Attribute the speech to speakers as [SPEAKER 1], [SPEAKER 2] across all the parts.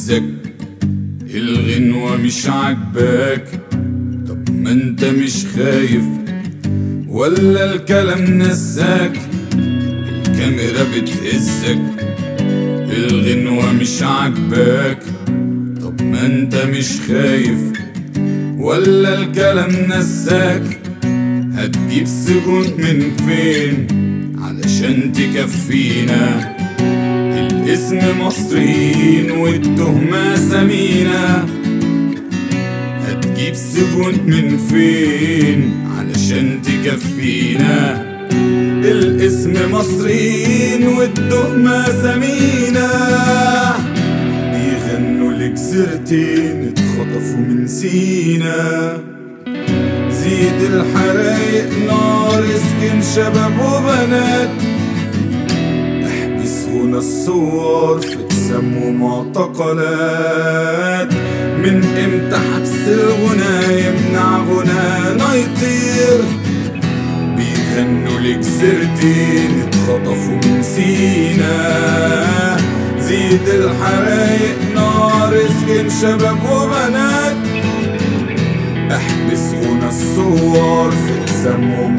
[SPEAKER 1] بتهزك الغنوة مش عاجباك طب ما انت مش خايف ولا الكلام نساك الكاميرا بتهزك الغنوة مش عاجباك طب ما انت مش خايف ولا الكلام نساك هتجيب سجون من فين علشان تكفينا الاسم مصريين والتهمة سمينة هتجيب سجون من فين علشان تكفينا الاسم مصريين والتهمة سمينة بيغنوا لك سيرتين اتخطفوا من سينا زيد الحرايق نار اسكن شباب وبنات احبس غنى الصور في اقسام ومعتقلات من امتى حبس الغنى يمنع غنانا يطير بيغنوا لك سيرتين اتخطفوا من سينا زيد الحرايق نار اسكن شباب وبنات احبس غنى الصور في اقسام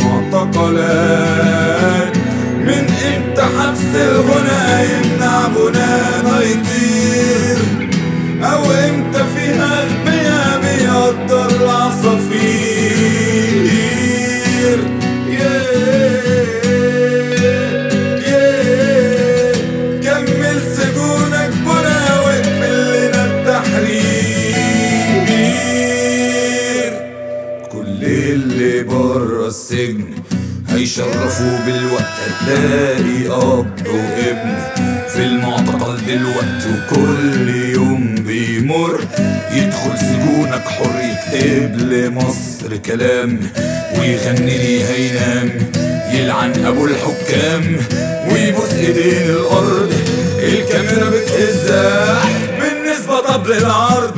[SPEAKER 1] ومعتقلات من امتى حبس الغنى يمنع غنانا يطير او امتى فيها البيع بيقدر العصافير yeah, yeah. كمل سجونك بنا واقفل لنا التحرير كل اللي بره السجن هيشرفوا بالوقت هتلاقي اب وابن في المعتقل دلوقتي وكل يوم بيمر يدخل سجونك حر يكتب لمصر كلام ويغني لي هينام يلعن ابو الحكام ويبوس ايدين الارض الكاميرا بتهزها بالنسبه طب للعرض